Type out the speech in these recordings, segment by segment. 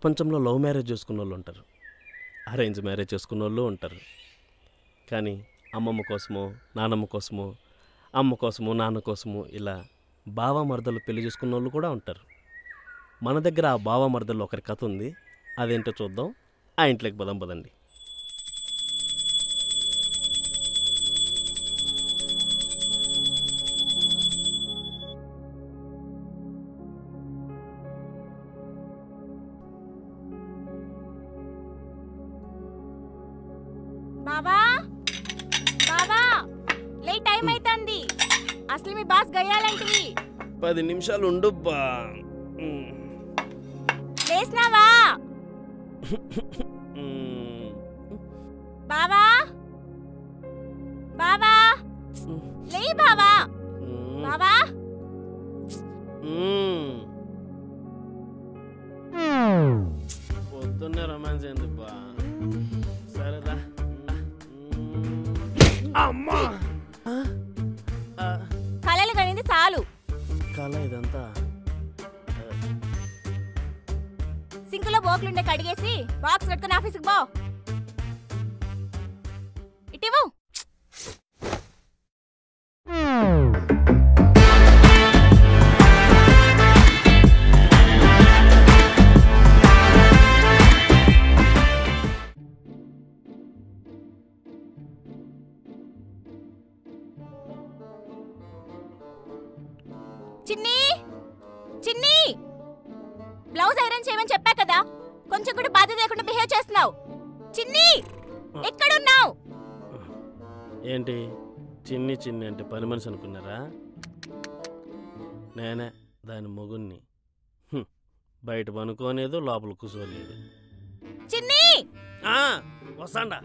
ప్రపంచంలో love marriage చేసుకున్న వాళ్ళు ఉంటారు అరేంజ్ మ్యారేజ్ చేసుకున్న వాళ్ళు ఉంటారు కానీ అమ్మమ్మ కోసమో నానమ్మ కోసమో అమ్మ కోసమో నాన్న కోసమో ఇలా బావ మరదలు పెళ్లి చేసుకున్న వాళ్ళు కూడా ఉంటారు మన దగ్గర ఆ బావ మరదలు ఒకరి కథ ఉంది అదేంటో చూద్దాం ఆ ఇంట్లోకి పదం పదండి బావా బావా లేట్ టైం అవుతుంది అసలు మీ బాస్ గయ్యాలంటివి పది నిమిషాలు ఉండు బా లేసినావా బావా బావా లే బావా బావా పొద్దున్నే రొమాన్స్ ఏంది బా సరేదా అమ్మా కలలు కనింది చాలు కళ ఇదంతా సింకులో బోకులుండే కడిగేసి బాక్స్ కట్టుకుని ఆఫీస్కి పో ఇటివు చిన్ని చిన్ని బ్లౌజ్ ఐరన్ చేయమని చెప్పా కదా కొంచెం కూడా బాధ్యత లేకుండా బిహేవ్ చేస్తున్నావు చిన్ని ఎక్కడున్నావు ఏంటి చిన్ని చిన్ని అంటే పని మనిషి అనుకున్నారా నేనే దాని మొగుణ్ణి హ్మ్. బయట పనుకోలేదు లోపల కూర్చోలేదు చిన్ని ఆ, వస్తాండా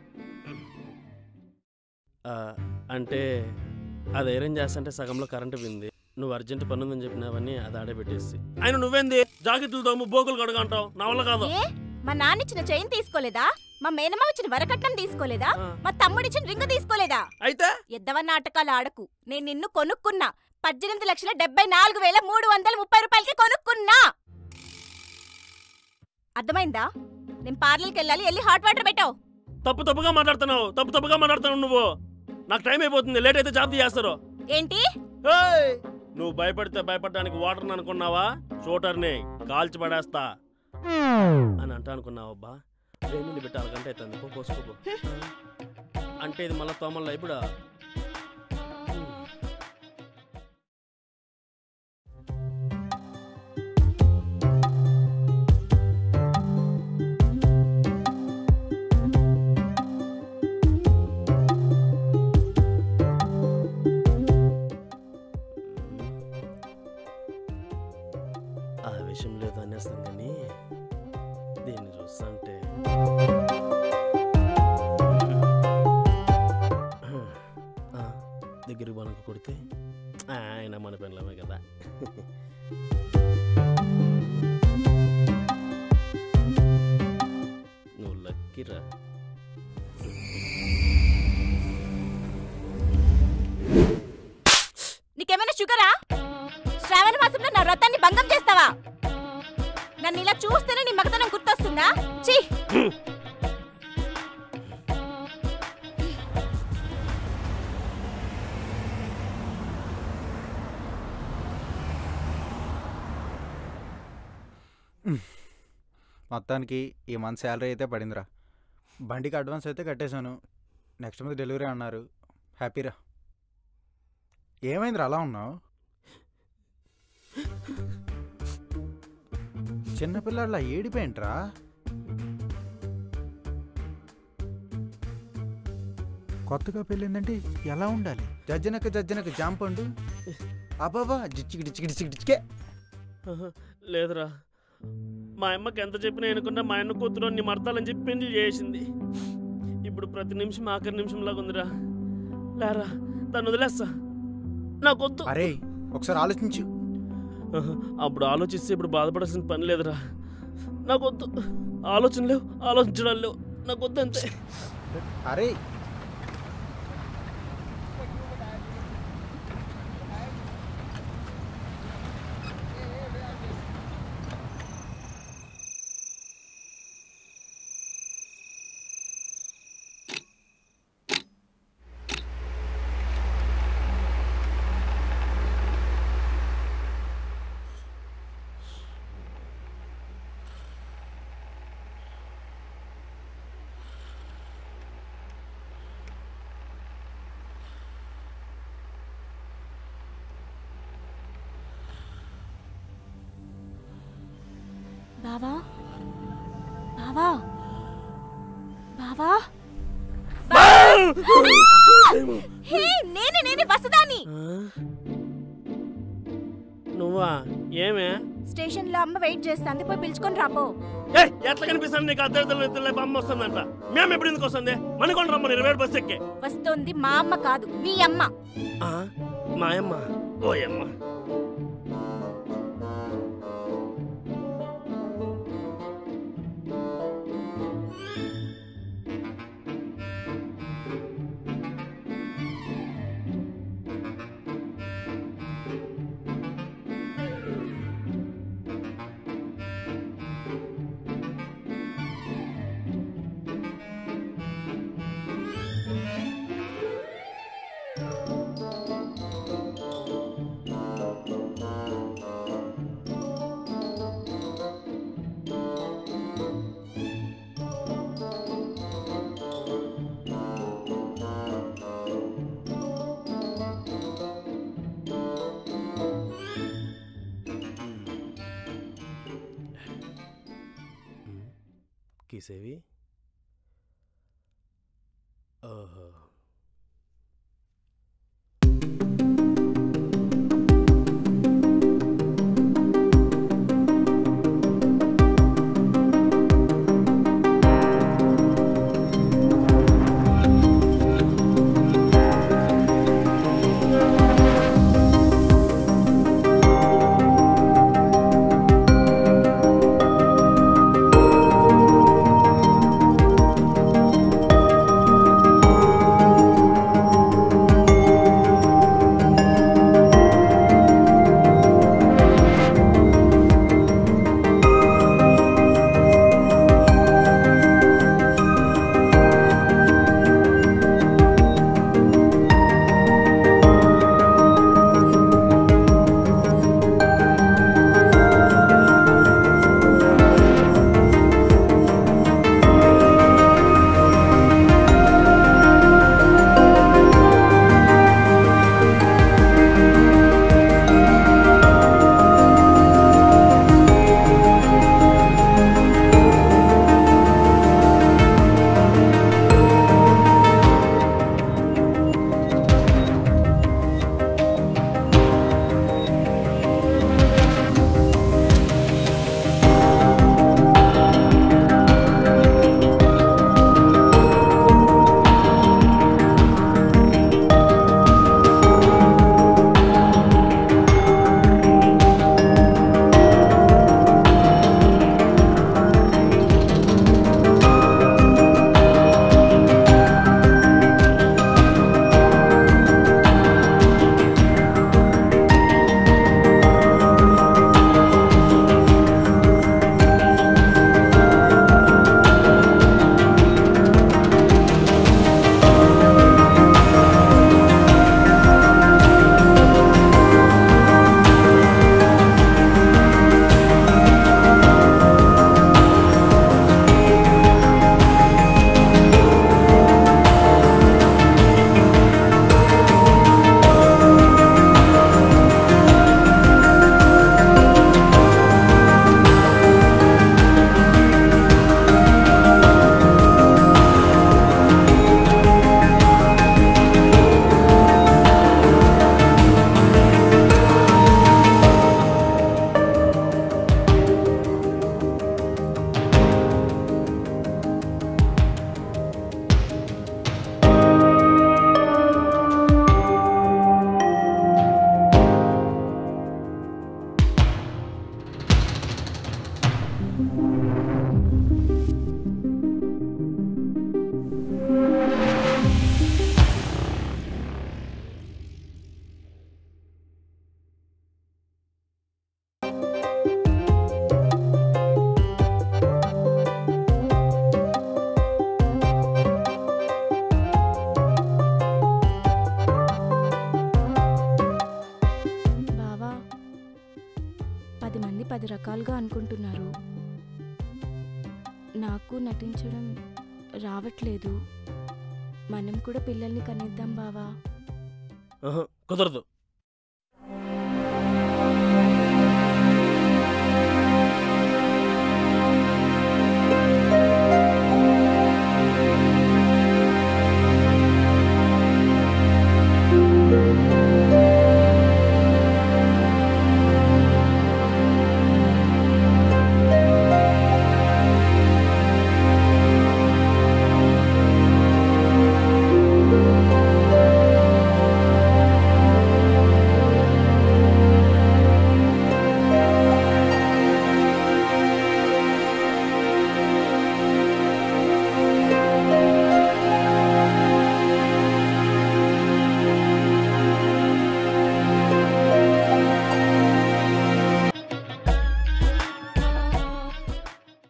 ఆ, అంటే అది ఐరన్ చేస్తుంటే సగంలో కరెంటు పోయింది నువ్వు అర్జెంట్ పని ఉందని చెప్పినావని అది ఆడే పెట్టేసి ఆయన నువ్వేంది జాకెట్లు తోము బోకులు కడగంటావు నా వల్ల కాదు ఏ మా నాన్న ఇచ్చిన చైన్ తీసుకోలేదా మా మేనమ్మ ఇచ్చిన వరకట్నం తీసుకోలేదా ఆ, మా తమ్ముడిచ్చిన రింగ్ తీసుకోలేదా అయితే ఎద్దవ నాటకాలు ఆడకు నేను నిన్ను కొనుక్కున్నా పద్దెనిమిది లక్షల డెబ్బై నాలుగు వేల మూడు వందల ముప్పై రూపాయలకి కొనుక్కున్నా అర్థమైందా నేను పార్లర్కి వెళ్ళాలి వెళ్ళి హాట్ వాటర్ పెట్టావు తప్పు తప్పుగా మాట్లాడుతున్నావు తప్పు తప్పుగా మాట్లాడుతున్నావు నువ్వు నాకు టైం అయిపోతుంది లేట్ అయితే జాబ్ చేస్తారు ఏంటి ఏయ్! నువ్వు భయపడితే భయపడడానికి వాటర్ అనుకున్నావా షూటర్ని కాల్చి పడేస్తా అని అంటా అనుకున్నావు అబ్బా వేణీళ్ళు పెట్టి అరగంట అవుతుంది పో పోసుకోపో అంటే ఇది మళ్ళీ తోమల్లో ఇప్పుడు ఆ విషయం లేదు అనేస్తాం కానీ దీన్ని చూస్తుంటే ఆ, దగ్గరికి బనక కొడితే ఆ, ఆయన మన పెళ్ళమే కదా నువ్వు లక్కిరా నీకేమైనా షుగరా శ్రావణ మాసంలో నా వ్రతాన్ని భంగం చేస్తావా నన్ను ఇలా చూస్తేనే నీ మగతనం గుర్తొస్తుందా చీ మొత్తానికి ఈ మంత్ శాలరీ అయితే పడిందిరా బండికి అడ్వాన్స్ అయితే కట్టేశాను నెక్స్ట్ మంత్ డెలివరీ అన్నారు హ్యాపీరా ఏమైందిరా అలా ఉన్నావు చిన్నపిల్లల ఏడిపోయింట్రా కొత్తగా పెళ్ళిందంటే ఎలా ఉండాలి జజ్జనక జజ్జనక జాంపండు అబాబా జిచ్చికి డిచ్చికి డిచ్చికి డిచ్చికే ఆహా, లేదురా మా అమ్మకి ఎంత చెప్పినా అనుకున్నా మా అన్న కూతురు నీ మర్తాలని చెప్పి పెళ్లి చేసింది ఇప్పుడు ప్రతి నిమిషం ఆఖరి నిమిషంలాగా ఉందిరా లేరా దాన్ని వదిలేస్తా నాకొద్దు అరే ఒకసారి ఆలోచించు ఆహా, అప్పుడు ఆలోచిస్తే ఇప్పుడు బాధపడాల్సిన పని లేదురా నాకొద్దు ఆలోచన లేవు ఆలోచించడం లేవు నాకొద్దు అంతే అరే బావా బావా బావా హే నేనే నేనే వసదాని ఆ? నువ్వా ఏమే స్టేషన్ లో అమ్మ వెయిట్ చేస్తాంది పోయి పిలుచుకొని రాపో ఏ ఎట్లా కనిపిస్తుంది నీకు అద్దరితలు ఎత్తులే అమ్మ వస్తుందంట మేము ఎప్పుడు ఎందుకు వస్తుంది మనకొని రమ్మని ఇరవై ఏడు బస్సు ఎక్కే వస్తోంది మా అమ్మ కాదు మీ అమ్మ ఆ, మా అమ్మ ఓయమ్మ కీసేవి ఓహో బావా పది మంది పది రకాలుగా అనుకుంటున్నారు నాకు నటించడం రావట్లేదు మనం కూడా పిల్లల్ని కనిద్దాం బావా ఆహా, కుదరదు